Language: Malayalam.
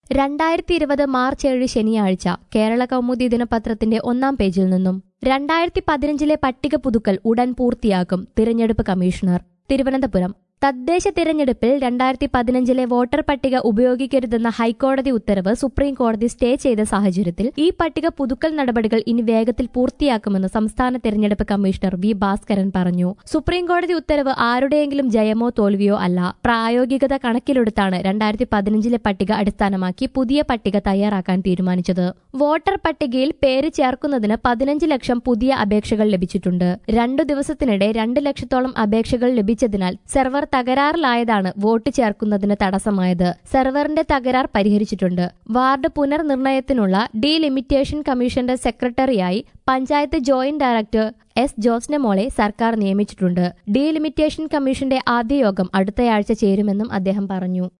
രണ്ടായിരത്തി ഇരുപത് മാർച്ച് ഏഴ് ശനിയാഴ്ച കേരള കൗമുദി ദിനപത്രത്തിന്റെ ഒന്നാം പേജിൽ നിന്നും രണ്ടായിരത്തി പതിനഞ്ചിലെ പട്ടിക പുതുക്കൽ ഉടൻ പൂർത്തിയാക്കും തിരഞ്ഞെടുപ്പ് കമ്മീഷണർ തിരുവനന്തപുരം തദ്ദേശ തിരഞ്ഞെടുപ്പിൽ രണ്ടായിരത്തി പതിനഞ്ചിലെ വോട്ടർ പട്ടിക ഉപയോഗിക്കരുതെന്ന ഹൈക്കോടതി ഉത്തരവ് സുപ്രീം കോടതി സ്റ്റേ ചെയ്ത സാഹചര്യത്തിൽ ഈ പട്ടിക പുതുക്കൽ നടപടികൾ ഇനി വേഗത്തിൽ പൂർത്തിയാക്കുമെന്ന് സംസ്ഥാന തിരഞ്ഞെടുപ്പ് കമ്മീഷണർ വി ഭാസ്കരൻ പറഞ്ഞു സുപ്രീം കോടതി ഉത്തരവ് ആരുടെയെങ്കിലും ജയമോ തോൽവിയോ അല്ല പ്രായോഗികത കണക്കിലെടുത്താണ് രണ്ടായിരത്തി പതിനഞ്ചിലെ പട്ടിക അടിസ്ഥാനമാക്കി പുതിയ പട്ടിക തയ്യാറാക്കാൻ തീരുമാനിച്ചത് വോട്ടർ പട്ടികയിൽ പേര് ചേർക്കുന്നതിന് പതിനഞ്ച് ലക്ഷം പുതിയ അപേക്ഷകൾ ലഭിച്ചിട്ടുണ്ട് രണ്ടു ദിവസത്തിനിടെ രണ്ട് ലക്ഷത്തോളം അപേക്ഷകൾ ലഭിച്ചതിനാൽ സെർവർ തകരാറിലായതാണ് വോട്ട് ചേർക്കുന്നതിന് തടസ്സമായത് സെർവറിന്റെ തകരാർ പരിഹരിച്ചിട്ടുണ്ട് വാർഡ് പുനർനിർണയത്തിനുള്ള ഡീലിമിറ്റേഷൻ കമ്മീഷന്റെ സെക്രട്ടറിയായി പഞ്ചായത്ത് ജോയിന്റ് ഡയറക്ടർ എസ് ജോസ്നമോളെ സർക്കാർ നിയമിച്ചിട്ടുണ്ട് ഡീലിമിറ്റേഷൻ കമ്മീഷന്റെ ആദ്യ യോഗം അടുത്തയാഴ്ച ചേരുമെന്നും അദ്ദേഹം പറഞ്ഞു